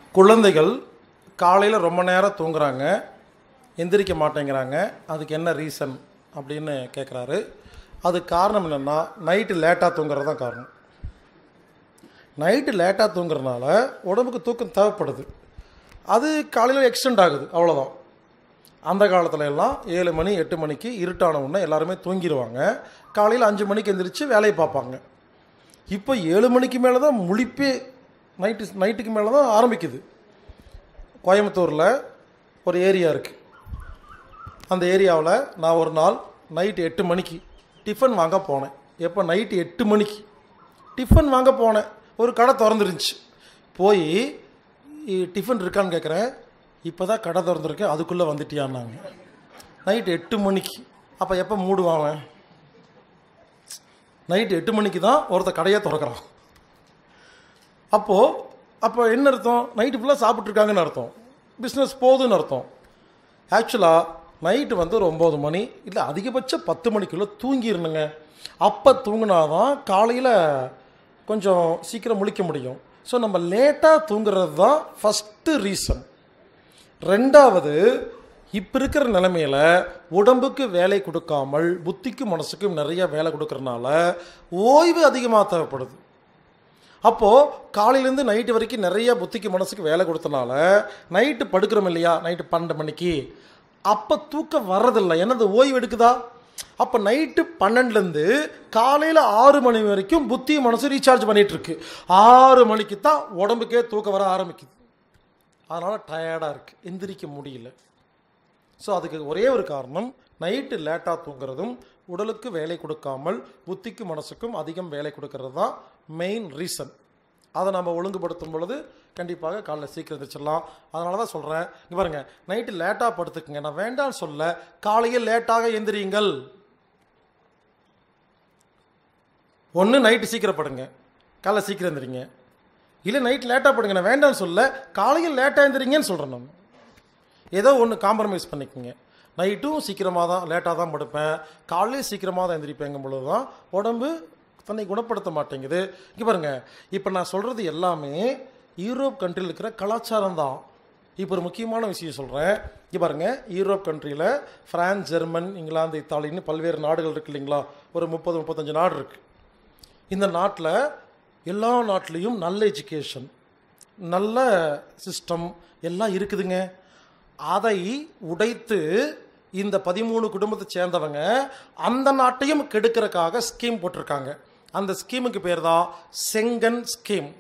குழந்தைகள் காலையில் ரொம்ப நேரம் தூங்குறாங்க எந்திரிக்க மாட்டேங்கிறாங்க அதுக்கு என்ன ரீசன் அப்படின்னு கேட்குறாரு அது காரணம் என்னென்னா நைட்டு லேட்டாக தூங்குறது தான் காரணம் நைட்டு லேட்டாக தூங்குறதுனால உடம்புக்கு தூக்கம் தேவைப்படுது அது காலையில் எக்ஸ்டெண்ட் ஆகுது அவ்வளோதான் அந்த காலத்துல எல்லாம் ஏழு மணி எட்டு மணிக்கு இருட்டான உடனே எல்லாருமே தூங்கிடுவாங்க காலையில் அஞ்சு மணிக்கு எந்திரிச்சு வேலையை பார்ப்பாங்க இப்போ ஏழு மணிக்கு மேலே தான் முழிப்பே நைட்டு நைட்டுக்கு மேலே தான் ஆரம்பிக்குது கோயம்புத்தூரில் ஒரு ஏரியா இருக்குது அந்த ஏரியாவில் நான் ஒரு நாள் நைட்டு எட்டு மணிக்கு டிஃபன் வாங்க போனேன் எப்போ நைட்டு எட்டு மணிக்கு டிஃபன் வாங்க போனேன் ஒரு கடை திறந்துருந்துச்சு போய் டிஃபன் இருக்கான்னு கேட்குறேன் இப்போ தான் கடை திறந்துருக்கேன் அதுக்குள்ளே வந்துட்டியான்னாங்க நைட்டு எட்டு மணிக்கு அப்போ எப்போ மூடுவான் அவன் நைட்டு எட்டு மணிக்கு தான் ஒருத்தர் கடையே திறக்கிறான் அப்போது அப்போ என்ன அர்த்தம் நைட்டு ஃபுல்லாக சாப்பிட்ருக்காங்கன்னு அர்த்தம் பிஸ்னஸ் போகுதுன்னு அர்த்தம் ஆக்சுவலாக நைட்டு வந்து ஒரு ஒம்பது மணி இல்லை அதிகபட்சம் பத்து மணிக்குள்ளே தூங்கிடணுங்க அப்போ தூங்கினாதான் காலையில் கொஞ்சம் சீக்கிரம் முழிக்க முடியும் ஸோ நம்ம லேட்டாக தூங்குறது தான் ஃபஸ்ட்டு ரீசன் ரெண்டாவது இப்போ இருக்கிற நிலைமையில உடம்புக்கு வேலை கொடுக்காமல் புத்திக்கும் மனசுக்கும் நிறைய வேலை கொடுக்கறனால ஓய்வு அதிகமாக தேவைப்படுது அப்போது காலையிலேருந்து நைட்டு வரைக்கும் நிறைய புத்திக்கு மனசுக்கு வேலை கொடுத்தனால நைட்டு படுக்கிறோம் இல்லையா நைட்டு பன்னெண்டு மணிக்கு அப்போ தூக்கம் வர்றதில்லை என்னது ஓய்வு எடுக்குதா அப்போ நைட்டு பன்னெண்டுலேருந்து காலையில் ஆறு மணி வரைக்கும் புத்தி மனசு ரீசார்ஜ் பண்ணிட்டு இருக்கு ஆறு மணிக்கு தான் உடம்புக்கே தூக்கம் வர ஆரம்பிக்குது அதனால் டயர்டாக இருக்குது எந்திரிக்க முடியல ஸோ அதுக்கு ஒரே ஒரு காரணம் நைட்டு லேட்டாக தூங்குறதும் உடலுக்கு வேலை கொடுக்காமல் புத்திக்கு மனசுக்கும் அதிகம் வேலை கொடுக்கறது தான் மெயின் ரீசன் அதை நம்ம ஒழுங்குபடுத்தும் பொழுது கண்டிப்பாக காலைல சீக்கிரம் எந்திரிச்சிடலாம் அதனால தான் சொல்கிறேன் இங்கே பாருங்க நைட்டு லேட்டாக படுத்துக்குங்க நான் வேண்டாம்னு சொல்ல காலையில் லேட்டாக எந்திரியுங்கள் ஒன்று நைட்டு சீக்கிரம் படுங்க காலைல சீக்கிரம் எந்திரிங்க இல்லை நைட் லேட்டாக படுங்க நான் வேண்டாம்னு சொல்ல காலையில் லேட்டாக எந்திரிங்கன்னு சொல்கிறேன் நான் ஏதோ ஒன்று காம்ப்ரமைஸ் பண்ணிக்கோங்க நைட்டும் சீக்கிரமாக தான் லேட்டாக தான் படுப்பேன் காலையில் சீக்கிரமாக தான் எந்திரிப்பேங்கும் பொழுது தான் உடம்பு தன்னை குணப்படுத்த மாட்டேங்குது இங்கே பாருங்கள் இப்போ நான் சொல்கிறது எல்லாமே யூரோப் கண்ட்ரியில் இருக்கிற கலாச்சாரம் தான் இப்போ ஒரு முக்கியமான விஷயம் சொல்கிறேன் இங்கே பாருங்கள் யூரோப் கண்ட்ரியில் ஃப்ரான்ஸ் ஜெர்மன் இங்கிலாந்து இத்தாலின்னு பல்வேறு நாடுகள் இருக்கு இல்லைங்களா ஒரு முப்பது முப்பத்தஞ்சு நாடு இருக்குது இந்த நாட்டில் எல்லா நாட்டிலையும் நல்ல எஜுகேஷன் நல்ல சிஸ்டம் எல்லாம் இருக்குதுங்க அதை உடைத்து இந்த பதிமூணு குடும்பத்தை சேர்ந்தவங்க அந்த நாட்டையும் கெடுக்கிறதுக்காக ஸ்கீம் போட்டிருக்காங்க அந்த ஸ்கீமுக்கு பேர் தான் செங்கன் ஸ்கீம்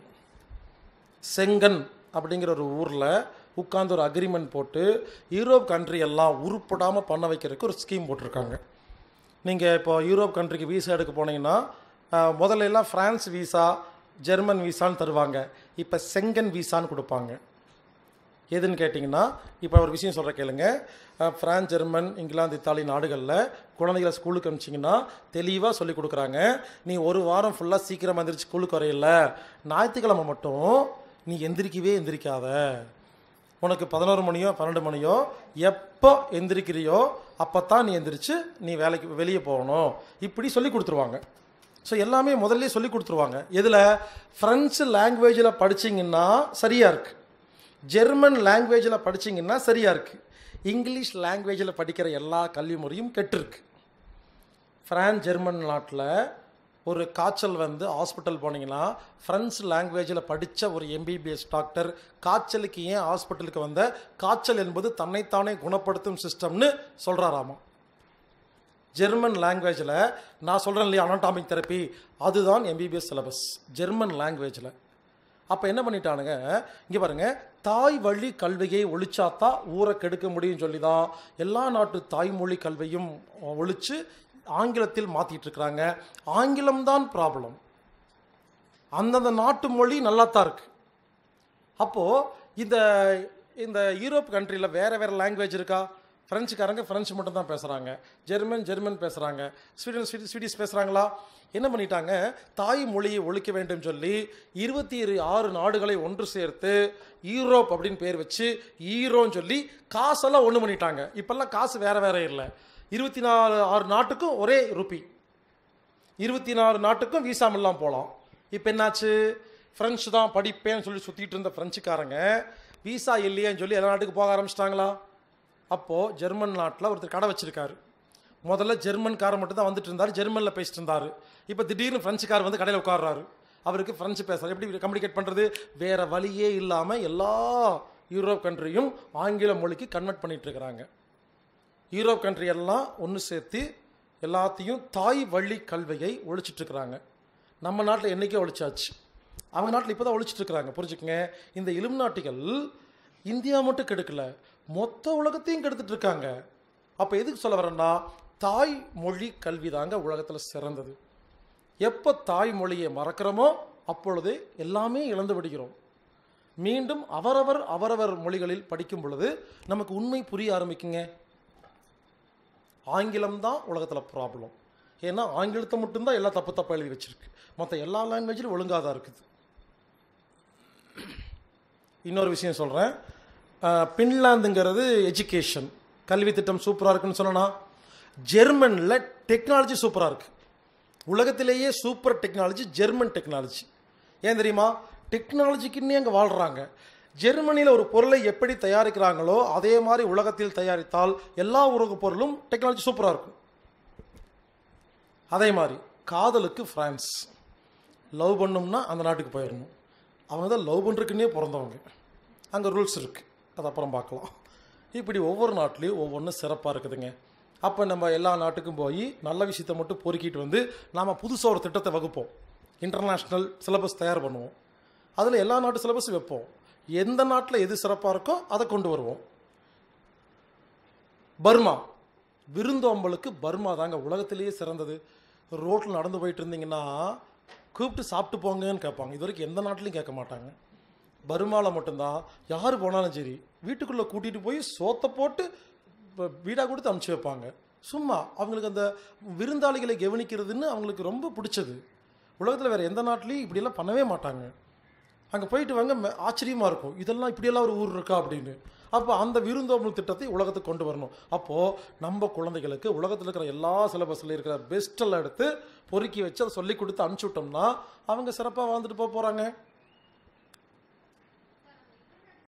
செங்கன் அப்படிங்கிற ஒரு ஊரில் உட்காந்து ஒரு அக்ரிமெண்ட் போட்டு யூரோப் கண்ட்ரி எல்லாம் உருப்படாமல் பண்ண வைக்கிறதுக்கு ஒரு ஸ்கீம் போட்டிருக்காங்க நீங்கள் இப்போ யூரோப் கண்ட்ரிக்கு வீசா எடுக்க போனீங்கன்னா அஹ், முதல்ல எல்லாம் ஃப்ரான்ஸ் வீசா ஜெர்மன் வீசான்னு தருவாங்க இப்போ செங்கன் வீசான்னு கொடுப்பாங்க எதுன்னு கேட்டிங்கன்னா இப்போ ஒரு விஷயம் சொல்கிற கேளுங்க அஹ், பிரான்ஸ் ஜெர்மன் இங்கிலாந்து இத்தாலி நாடுகளில் குழந்தைகளை ஸ்கூலுக்கு அனுப்பிச்சிங்கன்னா தெளிவாக சொல்லி கொடுக்குறாங்க நீ ஒரு வாரம் ஃபுல்லாக சீக்கிரம் எந்திரிச்சு ஸ்கூலுக்கு வரையில ஞாயிற்றுக்கிழமை மட்டும் நீ எந்திரிக்கவே எந்திரிக்காத உனக்கு பதினோரு மணியோ பன்னெண்டு மணியோ எப்போ எந்திரிக்கிறியோ அப்போ தான் நீ எந்திரிச்சு நீ வேலைக்கு வெளியே போகணும் இப்படி சொல்லி கொடுத்துருவாங்க ஸோ எல்லாமே முதல்ல சொல்லி கொடுத்துருவாங்க எதில் ஃப்ரெஞ்சு லாங்குவேஜில் படிச்சீங்கன்னா சரியாக இருக்குது ஜெர்மன் லாங்குவேஜில் படிச்சீங்கன்னா சரியாக இருக்குது இங்கிலீஷ் லாங்குவேஜில் படிக்கிற எல்லா கல்வி முறையும் கெட்டிருக்கு ஃப்ரான்ஸ் ஜெர்மன் நாட்டில் ஒரு காய்ச்சல் வந்து ஹாஸ்பிட்டல் போனீங்கன்னா ஃப்ரெஞ்சு லாங்குவேஜில் படித்த ஒரு எம்பிபிஎஸ் டாக்டர் காய்ச்சலுக்கு ஏன் ஹாஸ்பிட்டலுக்கு வந்த காய்ச்சல் என்பது தன்னைத்தானே குணப்படுத்தும் சிஸ்டம்னு சொல்கிறாராமா ஜெர்மன் லாங்குவேஜில் நான் சொல்கிறேன் இல்லையா அனாட்டாமிக் தெரப்பி அதுதான் எம்பிபிஎஸ் சிலபஸ் ஜெர்மன் லாங்குவேஜில் அப்போ என்ன பண்ணிட்டானுங்க இங்கே பாருங்க தாய் வழி கல்வியை ஒழிச்சாதான் ஊரை கெடுக்க முடியும்னு சொல்லி தான் எல்லா நாட்டு தாய்மொழி கல்வியும் ஒழிச்சு ஆங்கிலத்தில் மாற்றிட்டு இருக்கிறாங்க ஆங்கிலம் தான் ப்ராப்ளம் அந்தந்த நாட்டு மொழி நல்லா தான் இருக்கு அப்போது இந்த இந்த யூரோப் கண்ட்ரியில் வேறு வேறு லாங்குவேஜ் இருக்கா ஃப்ரெஞ்சுக்காரங்க ஃப்ரெஞ்சு மட்டும் தான் பேசுகிறாங்க ஜெர்மன் ஜெர்மன் பேசுகிறாங்க ஸ்வீடன் ஸ்வீடி ஸ்வீடிஷ் பேசுகிறாங்களா என்ன பண்ணிட்டாங்க தாய் மொழியை ஒழிக்க வேண்டும் சொல்லி இருபத்தி இரு ஆறு நாடுகளை ஒன்று சேர்த்து யூரோப் அப்படின்னு பேர் வச்சு ஈரோன்னு சொல்லி காசெல்லாம் ஒன்று பண்ணிட்டாங்க இப்போல்லாம் காசு வேறு வேற இல்லை இருபத்தி நாலு ஆறு நாட்டுக்கும் ஒரே ருப்பி இருபத்தி நாலு நாட்டுக்கும் வீசா இல்லாமல் போகலாம் இப்போ என்னாச்சு ஃப்ரெஞ்சு தான் படிப்பேன்னு சொல்லி சுற்றிட்டு இருந்த ஃப்ரெஞ்சுக்காரங்க விசா இல்லையேன்னு சொல்லி எல்லா நாட்டுக்கு போக ஆரம்பிச்சிட்டாங்களா அப்போது ஜெர்மன் நாட்டில் ஒருத்தர் கடை வச்சிருக்காரு முதல்ல ஜெர்மன்காரர் மட்டும் தான் வந்துட்டு இருந்தார் ஜெர்மனில் பேசிட்டு இருந்தார் இப்போ திடீர்னு ஃப்ரெஞ்சுக்காரர் வந்து கடையில் உட்கார்றாரு அவருக்கு ஃப்ரெஞ்சு பேசுறாரு எப்படி கம்யூனிகேட் பண்ணுறது வேற வழியே இல்லாமல் எல்லா யூரோப் கண்ட்ரியும் ஆங்கில மொழிக்கு கன்வெர்ட் பண்ணிட்டு இருக்கிறாங்க யூரோப் கண்ட்ரி எல்லாம் ஒன்று சேர்த்து எல்லாத்தையும் தாய் வழி கல்வியை ஒழிச்சிட்டு இருக்கிறாங்க நம்ம நாட்டில் என்னைக்கே ஒழிச்சாச்சு அவங்க நாட்டில் இப்போ தான் ஒழிச்சிட்டு இருக்கிறாங்க புரிஞ்சுக்கங்க இந்த இலும் நாட்டிகள் இந்தியா மட்டும் கெடுக்கல மொத்த உலகத்தையும் கெடுத்துட்டு இருக்காங்க அப்போ எதுக்கு சொல்ல வரேன்னா தாய் மொழி கல்வி தாங்க உலகத்தில் சிறந்தது எப்போ தாய்மொழியை மறக்கிறோமோ அப்பொழுது எல்லாமே இழந்து விடுகிறோம் மீண்டும் அவரவர் அவரவர் மொழிகளில் படிக்கும் பொழுது நமக்கு உண்மை புரிய ஆரம்பிக்குங்க ஆங்கிலம் தான் உலகத்தில் ப்ராப்ளம் ஏன்னா ஆங்கிலத்தை மட்டும்தான் எல்லா தப்பு தப்பாக எழுதி வச்சிருக்கு மற்ற எல்லா லாங்குவேஜிலும் ஒழுங்காக தான் இருக்குது இன்னொரு விஷயம் சொல்கிறேன் பின்லாந்துங்கிறது எஜுகேஷன் கல்வி திட்டம் சூப்பராக இருக்குன்னு சொன்னா ஜெர்மனில் டெக்னாலஜி சூப்பராக இருக்குது உலகத்திலேயே சூப்பர் டெக்னாலஜி ஜெர்மன் டெக்னாலஜி ஏன் தெரியுமா டெக்னாலஜிக்குன்னே அங்கே வாழ்கிறாங்க ஜெர்மனியில் ஒரு பொருளை எப்படி தயாரிக்கிறாங்களோ அதே மாதிரி உலகத்தில் தயாரித்தால் எல்லா உலக பொருளும் டெக்னாலஜி சூப்பராக இருக்கும் அதே மாதிரி காதலுக்கு ஃப்ரான்ஸ் லவ் பண்ணோம்னா அந்த நாட்டுக்கு போயிடணும் அவங்க தான் லவ் பண்ணுறதுக்குன்னே பிறந்தவங்க அங்கே ரூல்ஸ் இருக்குது அது அப்புறம் பார்க்கலாம் இப்படி ஒவ்வொரு நாட்டிலையும் ஒவ்வொன்றும் சிறப்பாக இருக்குதுங்க அப்போ நம்ம எல்லா நாட்டுக்கும் போய் நல்ல விஷயத்தை மட்டும் பொறுக்கிட்டு வந்து நாம் புதுசாக ஒரு திட்டத்தை வகுப்போம் இன்டர்நேஷ்னல் சிலபஸ் தயார் பண்ணுவோம் அதில் எல்லா நாட்டு சிலபஸும் வைப்போம் எந்த நாட்டில் எது சிறப்பாக இருக்கோ அதை கொண்டு வருவோம் பர்மா விருந்தோம்பலுக்கு பர்மா தாங்க உலகத்திலேயே சிறந்தது ரோட்டில் நடந்து போயிட்டு இருந்தீங்கன்னா கூப்பிட்டு சாப்பிட்டு போங்கன்னு கேட்பாங்க இது வரைக்கும் எந்த நாட்டிலையும் கேட்க மாட்டாங்க பர்மாவில் மட்டும்தான் யார் போனாலும் சரி வீட்டுக்குள்ளே கூட்டிகிட்டு போய் சோத்தை போட்டு வ- வீடாக கொடுத்து அமுச்சு வைப்பாங்க சும்மா அவங்களுக்கு அந்த விருந்தாளிகளை கவனிக்கிறதுன்னு அவங்களுக்கு ரொம்ப பிடிச்சது உலகத்தில் வேறு எந்த நாட்டிலையும் இப்படியெல்லாம் பண்ணவே மாட்டாங்க அங்கே போயிட்டு வாங்க ம- ஆச்சரியமா இருக்கும் இதெல்லாம் இப்படியெல்லாம் ஒரு ஊர் இருக்கா அப்படின்னு அப்போ அந்த விருந்தோம்பல் திட்டத்தை உலகத்துக்கு கொண்டு வரணும் அப்போது நம்ம குழந்தைகளுக்கு உலகத்தில் இருக்கிற எல்லா சிலபஸில் இருக்கிற பெஸ்ட்டெல்லாம் எடுத்து பொறுக்கி வச்சு அதை சொல்லி கொடுத்து அனுப்பிச்சி விட்டோம்னா அவங்க சிறப்பாக வாழ்ந்துட்டு போக போகிறாங்க